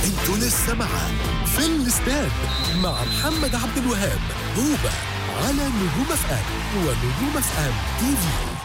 انتوا لسه مع في الاستاد مع محمد عبد الوهاب هوبا على نجوم اف ام ونجوم اف ام تي في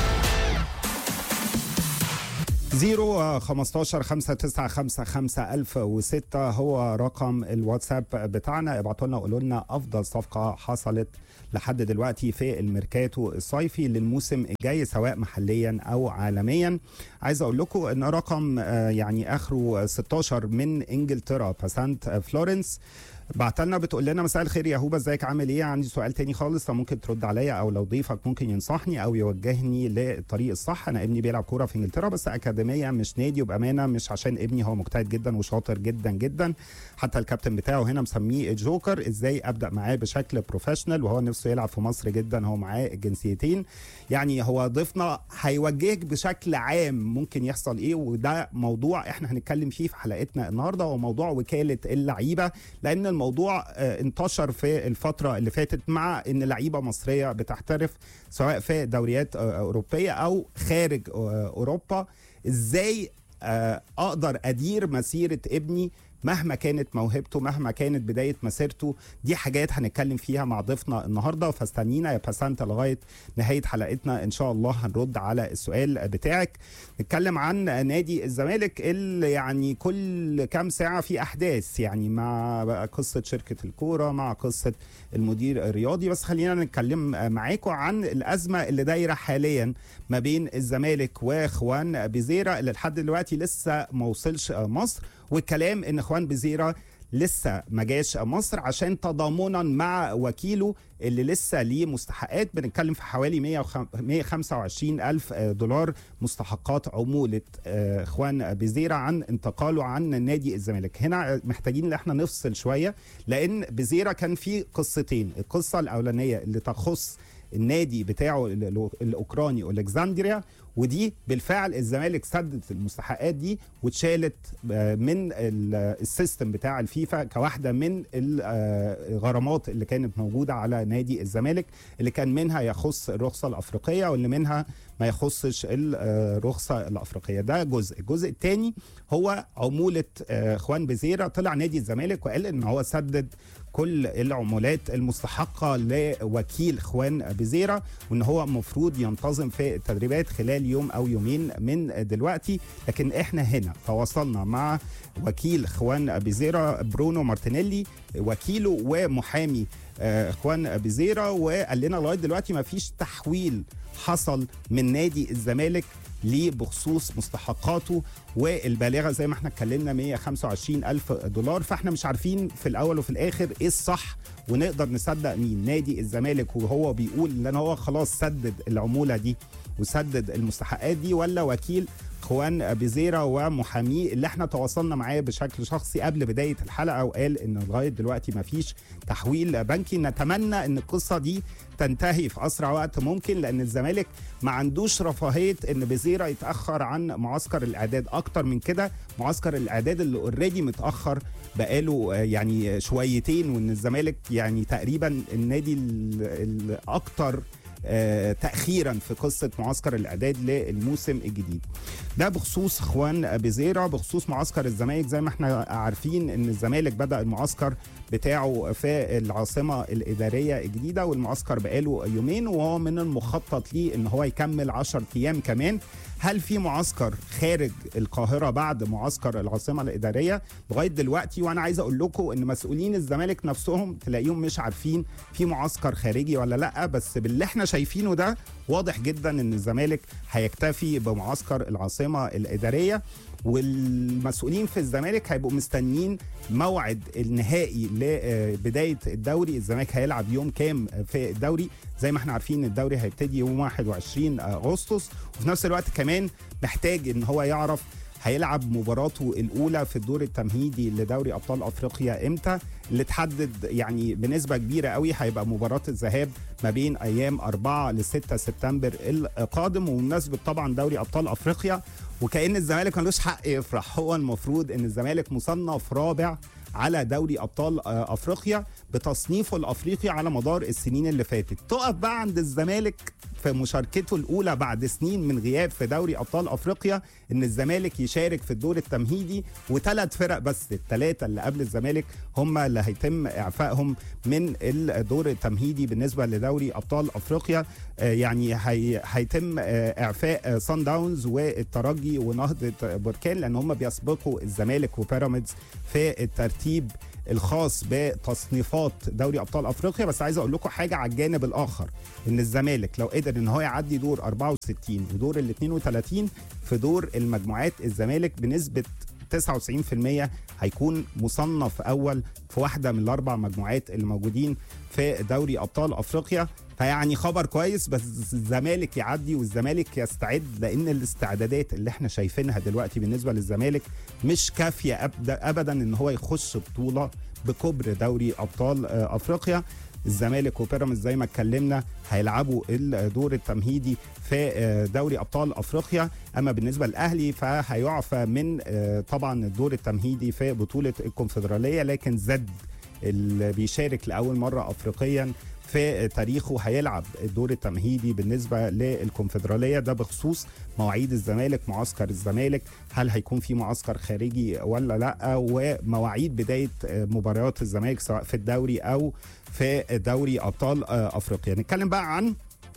0 15 5 9 5 5 1006 هو رقم الواتساب بتاعنا ابعتوا لنا قولوا لنا افضل صفقه حصلت لحد دلوقتي في الميركاتو الصيفي للموسم الجاي سواء محليا او عالميا عايز اقول لكم ان رقم آه، يعني اخره 16 من انجلترا باسانت فلورنس بعت لنا بتقول لنا مساء الخير يا هوبا ازيك عامل ايه عندي سؤال تاني خالص فممكن ترد عليا او لو ضيفك ممكن ينصحني او يوجهني للطريق الصح انا ابني بيلعب كوره في انجلترا بس اكاديميه مش نادي وبامانه مش عشان ابني هو مجتهد جدا وشاطر جدا جدا حتى الكابتن بتاعه هنا مسميه الجوكر ازاي ابدا معاه بشكل بروفيشنال وهو نفسه يلعب في مصر جدا هو معاه الجنسيتين يعني هو ضيفنا هيوجهك بشكل عام ممكن يحصل ايه وده موضوع احنا هنتكلم فيه في حلقتنا النهارده هو موضوع وكاله اللعيبه لان الموضوع آه، انتشر في الفتره اللي فاتت مع ان لعيبه مصريه بتحترف سواء في دوريات آه، اوروبيه او خارج آه، اوروبا ازاي آه، اقدر ادير مسيره ابني مهما كانت موهبته مهما كانت بدايه مسيرته دي حاجات هنتكلم فيها مع ضيفنا النهارده فاستنينا يا باسانتا لغايه نهايه حلقتنا ان شاء الله هنرد على السؤال بتاعك نتكلم عن نادي الزمالك اللي يعني كل كام ساعه في احداث يعني مع بقى قصه شركه الكوره مع قصه المدير الرياضي بس خلينا نتكلم معاكم عن الازمه اللي دايره حاليا ما بين الزمالك واخوان بيزيرا اللي لحد دلوقتي لسه ما وصلش مصر والكلام ان اخوان بيزيرا لسه ما جاش مصر عشان تضامنا مع وكيله اللي لسه ليه مستحقات بنتكلم في حوالي 125 ألف دولار مستحقات عمولة آه، اخوان بيزيرا عن انتقاله عن نادي الزمالك هنا محتاجين ان احنا نفصل شوية لان بيزيرا كان في قصتين القصة الاولانية اللي تخص النادي بتاعه ال- ال- الاوكراني الكسندريا ودي بالفعل الزمالك سدت المستحقات دي واتشالت آه، من ال- السيستم بتاع الفيفا كواحده من الغرامات اللي كانت موجوده على نادي الزمالك اللي كان منها يخص الرخصه الافريقيه واللي منها ما يخصش الرخصه الافريقيه ده جزء الجزء الثاني هو عموله آه، اخوان بزيره طلع نادي الزمالك وقال ان هو سدد كل العمولات المستحقه لوكيل اخوان بزيره وان هو المفروض ينتظم في التدريبات خلال يوم او يومين من دلوقتي لكن احنا هنا تواصلنا مع وكيل اخوان بزيره برونو مارتينيلي وكيله ومحامي آه، اخوان بزيره وقال لنا لغايه دلوقتي ما فيش تحويل حصل من نادي الزمالك ليه بخصوص مستحقاته والبالغه زي ما احنا اتكلمنا 125 الف دولار فاحنا مش عارفين في الاول وفي الاخر ايه الصح ونقدر نصدق مين نادي الزمالك وهو بيقول ان هو خلاص سدد العموله دي وسدد المستحقات دي ولا وكيل خوان بيزيرا ومحاميه اللي احنا تواصلنا معاه بشكل شخصي قبل بدايه الحلقه وقال ان لغايه دلوقتي ما فيش تحويل بنكي نتمنى ان القصه دي تنتهي في اسرع وقت ممكن لان الزمالك ما عندوش رفاهيه ان بيزيرا يتاخر عن معسكر الاعداد اكتر من كده معسكر الاعداد اللي اوريدي متاخر بقاله آه، يعني شويتين وان الزمالك يعني تقريبا النادي ال- الاكتر آه، تاخيرا في قصه معسكر الاعداد للموسم الجديد ده بخصوص اخوان بزيرا بخصوص معسكر الزمالك زي ما احنا عارفين ان الزمالك بدا المعسكر بتاعه في العاصمه الاداريه الجديده والمعسكر بقاله يومين وهو من المخطط ليه ان هو يكمل 10 ايام كمان هل في معسكر خارج القاهره بعد معسكر العاصمه الاداريه لغايه دلوقتي وانا عايز اقول لكم ان مسؤولين الزمالك نفسهم تلاقيهم مش عارفين في معسكر خارجي ولا لا بس باللي احنا شايفينه ده واضح جدا ان الزمالك هيكتفي بمعسكر العاصمه الاداريه والمسؤولين في الزمالك هيبقوا مستنيين موعد النهائي لبدايه الدوري الزمالك هيلعب يوم كام في الدوري زي ما احنا عارفين الدوري هيبتدي يوم 21 اغسطس وفي نفس الوقت كمان محتاج ان هو يعرف هيلعب مباراته الاولى في الدور التمهيدي لدوري ابطال افريقيا امتى اللي تحدد يعني بنسبه كبيره قوي هيبقى مباراه الذهاب ما بين ايام 4 ل 6 سبتمبر القادم وبمناسبه طبعا دوري ابطال افريقيا وكأن الزمالك ملوش حق يفرح هو المفروض ان الزمالك مصنف رابع على دوري ابطال آه، افريقيا بتصنيفه الافريقي على مدار السنين اللي فاتت تقف بقى عند الزمالك في مشاركته الاولى بعد سنين من غياب في دوري ابطال افريقيا ان الزمالك يشارك في الدور التمهيدي وثلاث فرق بس الثلاثه اللي قبل الزمالك هم اللي هيتم اعفائهم من الدور التمهيدي بالنسبه لدوري ابطال افريقيا آه، يعني هي هيتم آه، اعفاء سان داونز والترجي ونهضه بركان لان هم بيسبقوا الزمالك وبيراميدز في الترتيب الخاص بتصنيفات دوري ابطال افريقيا بس عايز اقول لكم حاجه على الجانب الاخر ان الزمالك لو قدر ان هو يعدي دور 64 ودور ال 32 في دور المجموعات الزمالك بنسبه 99% هيكون مصنف اول في واحده من الاربع مجموعات اللي موجودين في دوري ابطال افريقيا فيعني خبر كويس بس الزمالك يعدي والزمالك يستعد لان الاستعدادات اللي احنا شايفينها دلوقتي بالنسبه للزمالك مش كافيه أبدا, ابدا ان هو يخش بطوله بكبر دوري ابطال آه، افريقيا الزمالك وبيراميدز زي ما اتكلمنا هيلعبوا الدور التمهيدي في آه، دوري ابطال افريقيا اما بالنسبه للاهلي فهيعفى من آه، طبعا الدور التمهيدي في بطوله الكونفدراليه لكن زد اللي بيشارك لاول مره افريقيا في تاريخه هيلعب الدور التمهيدي بالنسبه للكونفدراليه ده بخصوص مواعيد الزمالك معسكر الزمالك هل هيكون في معسكر خارجي ولا لا ومواعيد بدايه مباريات الزمالك سواء في الدوري او في دوري ابطال افريقيا نتكلم بقى عن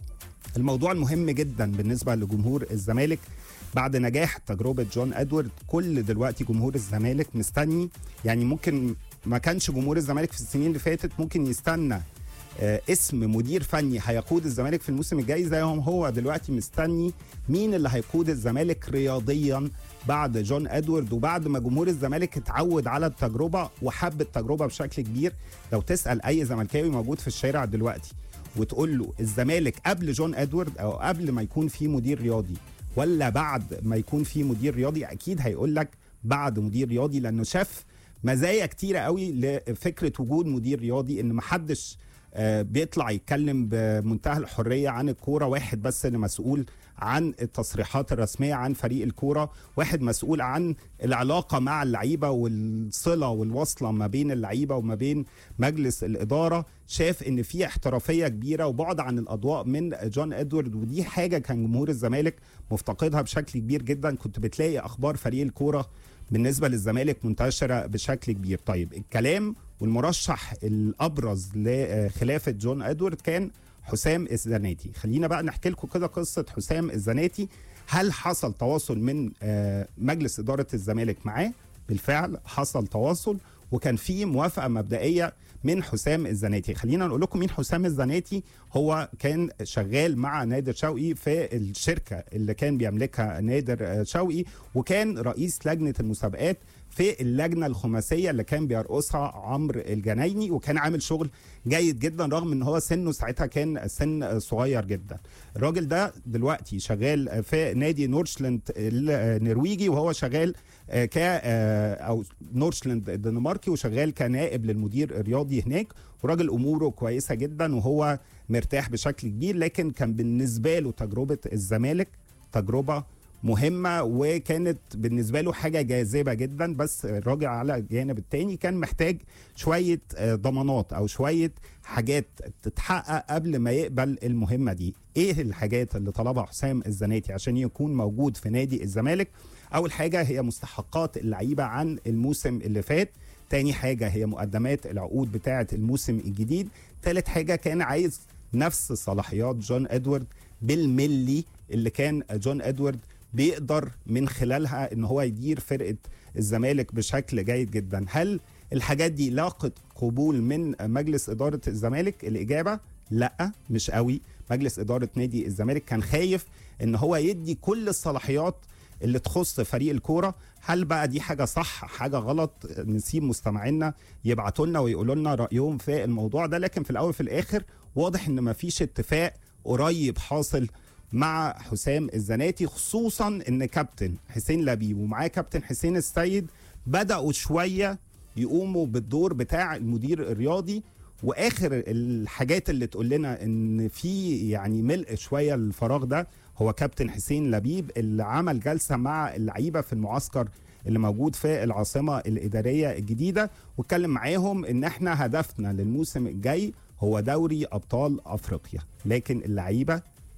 الموضوع المهم جدا بالنسبه لجمهور الزمالك بعد نجاح تجربه جون ادوارد كل دلوقتي جمهور الزمالك مستني يعني ممكن ما كانش جمهور الزمالك في السنين اللي فاتت ممكن يستنى آه، اسم مدير فني هيقود الزمالك في الموسم الجاي زي ما هو دلوقتي مستني مين اللي هيقود الزمالك رياضيا بعد جون ادوارد وبعد ما جمهور الزمالك اتعود على التجربه وحب التجربه بشكل كبير لو تسال اي زملكاوي موجود في الشارع دلوقتي وتقول له الزمالك قبل جون ادوارد او قبل ما يكون في مدير رياضي ولا بعد ما يكون في مدير رياضي اكيد هيقول لك بعد مدير رياضي لانه شاف مزايا كتيره قوي لفكره وجود مدير رياضي ان محدش آه، بيطلع يتكلم بمنتهى الحريه عن الكوره واحد بس اللي مسؤول عن التصريحات الرسميه عن فريق الكوره واحد مسؤول عن العلاقه مع اللعيبه والصله والوصله ما بين اللعيبه وما بين مجلس الاداره شاف ان في احترافيه كبيره وبعد عن الاضواء من جون ادوارد ودي حاجه كان جمهور الزمالك مفتقدها بشكل كبير جدا كنت بتلاقي اخبار فريق الكوره بالنسبه للزمالك منتشره بشكل كبير طيب الكلام والمرشح الابرز لخلافه جون ادوارد كان حسام الزناتي خلينا بقى نحكي لكم كده قصه حسام الزناتي هل حصل تواصل من آه، مجلس اداره الزمالك معاه بالفعل حصل تواصل وكان في موافقه مبدئيه من حسام الزناتي خلينا نقول لكم مين حسام الزناتي هو كان شغال مع نادر شوقي في الشركه اللي كان بيملكها نادر آه، شوقي وكان رئيس لجنه المسابقات في اللجنه الخماسيه اللي كان بيرقصها عمرو الجنايني وكان عامل شغل جيد جدا رغم ان هو سنه ساعتها كان سن صغير جدا الراجل ده دلوقتي شغال في نادي نورشلاند النرويجي وهو شغال آه، ك آه، او نورشلاند الدنماركي وشغال كنائب للمدير الرياضي هناك وراجل اموره كويسه جدا وهو مرتاح بشكل كبير لكن كان بالنسبه له تجربه الزمالك تجربه مهمة وكانت بالنسبة له حاجة جاذبة جدا بس الراجل على الجانب التاني كان محتاج شوية آه، ضمانات أو شوية حاجات تتحقق قبل ما يقبل المهمة دي إيه الحاجات اللي طلبها حسام الزناتي عشان يكون موجود في نادي الزمالك أول حاجة هي مستحقات اللعيبة عن الموسم اللي فات تاني حاجة هي مقدمات العقود بتاعة الموسم الجديد تالت حاجة كان عايز نفس صلاحيات جون ادوارد بالملي اللي كان جون ادوارد بيقدر من خلالها ان هو يدير فرقه الزمالك بشكل جيد جدا هل الحاجات دي لاقت قبول من مجلس اداره الزمالك الاجابه لا مش قوي مجلس اداره نادي الزمالك كان خايف ان هو يدي كل الصلاحيات اللي تخص فريق الكوره هل بقى دي حاجه صح حاجه غلط نسيب مستمعينا يبعتوا لنا ويقولوا لنا رايهم في الموضوع ده لكن في الاول وفي الاخر واضح ان مفيش اتفاق قريب حاصل مع حسام الزناتي خصوصا ان كابتن حسين لبيب ومعاه كابتن حسين السيد بداوا شويه يقوموا بالدور بتاع المدير الرياضي واخر الحاجات اللي تقول لنا ان في يعني ملء شويه الفراغ ده هو كابتن حسين لبيب اللي عمل جلسه مع اللعيبه في المعسكر اللي موجود في العاصمه الاداريه الجديده واتكلم معاهم ان احنا هدفنا للموسم الجاي هو دوري ابطال افريقيا لكن اللعيبه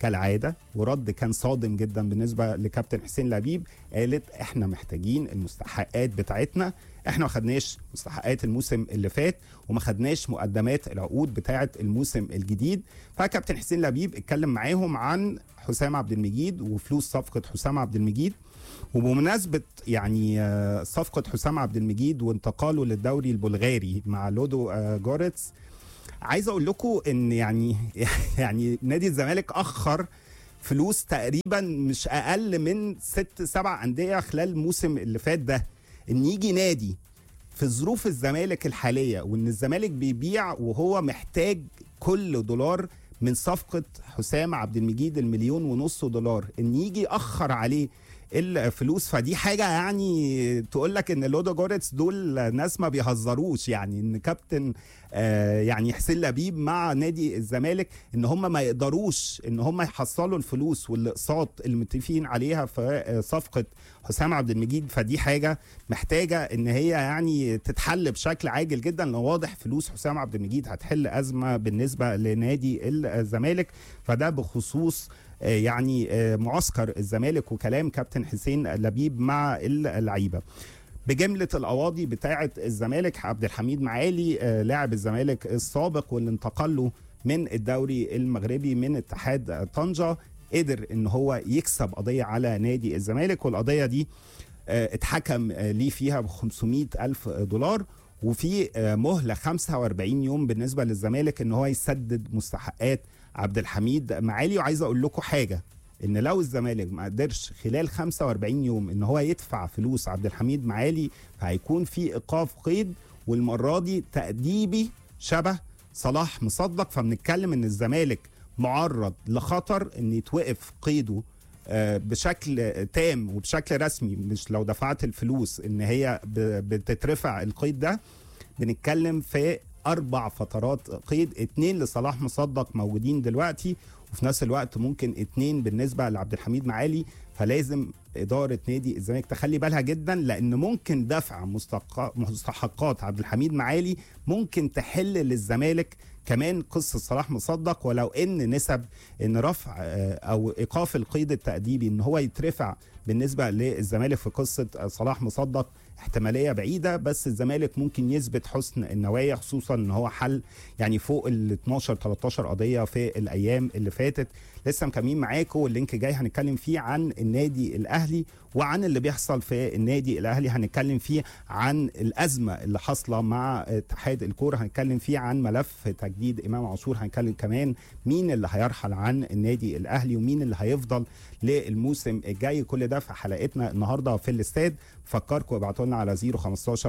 كالعاده ورد كان صادم جدا بالنسبه لكابتن حسين لبيب قالت احنا محتاجين المستحقات بتاعتنا احنا ما خدناش مستحقات الموسم اللي فات وما خدناش مقدمات العقود بتاعه الموسم الجديد فكابتن حسين لبيب اتكلم معاهم عن حسام عبد المجيد وفلوس صفقه حسام عبد المجيد وبمناسبه يعني آه، صفقه حسام عبد المجيد وانتقاله للدوري البلغاري مع لودو آه، جوريتس عايز اقول لكم ان يعني يعني نادي الزمالك اخر فلوس تقريبا مش اقل من ست سبع انديه خلال الموسم اللي فات ده ان يجي نادي في ظروف الزمالك الحاليه وان الزمالك بيبيع وهو محتاج كل دولار من صفقه حسام عبد المجيد المليون ونص دولار ان يجي ياخر عليه الفلوس فدي حاجه يعني تقول لك ان لودو جوريتس دول ناس ما بيهزروش يعني ان كابتن آه يعني حسين لبيب مع نادي الزمالك ان هم ما يقدروش ان هم يحصلوا الفلوس والاقساط اللي متفقين عليها في آه، صفقه حسام عبد المجيد فدي حاجه محتاجه ان هي يعني تتحل بشكل عاجل جدا لان واضح فلوس حسام عبد المجيد هتحل ازمه بالنسبه لنادي الزمالك فده بخصوص آه، يعني آه، معسكر الزمالك وكلام كابتن حسين لبيب مع اللعيبه بجمله القواضي بتاعه الزمالك عبد الحميد معالي آه، لاعب الزمالك السابق واللي انتقل له من الدوري المغربي من اتحاد طنجه قدر ان هو يكسب قضيه على نادي الزمالك والقضيه دي آه، اتحكم آه، ليه فيها ب 500 الف دولار وفي آه، مهله 45 يوم بالنسبه للزمالك ان هو يسدد مستحقات عبد الحميد معالي وعايز اقول لكم حاجه ان لو الزمالك ما قدرش خلال 45 يوم ان هو يدفع فلوس عبد الحميد معالي فهيكون في ايقاف قيد والمره دي تاديبي شبه صلاح مصدق فبنتكلم ان الزمالك معرض لخطر ان يتوقف قيده آه، بشكل تام وبشكل رسمي مش لو دفعت الفلوس ان هي ب- بتترفع القيد ده بنتكلم في اربع فترات قيد اتنين لصلاح مصدق موجودين دلوقتي وفي نفس الوقت ممكن اتنين بالنسبه لعبد الحميد معالي فلازم اداره نادي الزمالك تخلي بالها جدا لان ممكن دفع مستق- مستحقات عبد الحميد معالي ممكن تحل للزمالك كمان قصه صلاح مصدق ولو ان نسب ان رفع آه، او ايقاف القيد التاديبي ان هو يترفع بالنسبه للزمالك في قصه آه، صلاح مصدق احتماليه بعيده بس الزمالك ممكن يثبت حسن النوايا خصوصا ان هو حل يعني فوق ال 12 13 قضيه في الايام اللي فاتت لسه مكملين معاكم واللينك جاي هنتكلم فيه عن النادي الاهلي وعن اللي بيحصل في النادي الاهلي هنتكلم فيه عن الازمه اللي حاصله مع اتحاد الكوره هنتكلم فيه عن ملف تجديد امام عاشور هنتكلم كمان مين اللي هيرحل عن النادي الاهلي ومين اللي هيفضل للموسم الجاي كل ده في حلقتنا النهارده في الاستاد فكركم ابعتوا لنا على 015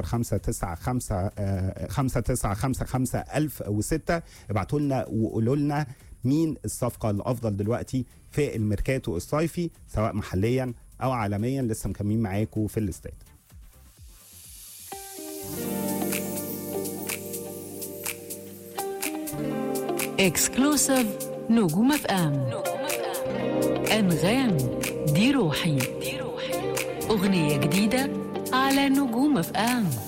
595 5955 1006 ابعتوا لنا وقولوا لنا مين الصفقه الافضل دلوقتي في الميركاتو الصيفي سواء محليا او عالميا لسه مكملين معاكم في الاستاد اكسكلوسيف نجوم اف ام انغام دي روحي اغنيه جديده على نجوم اف ام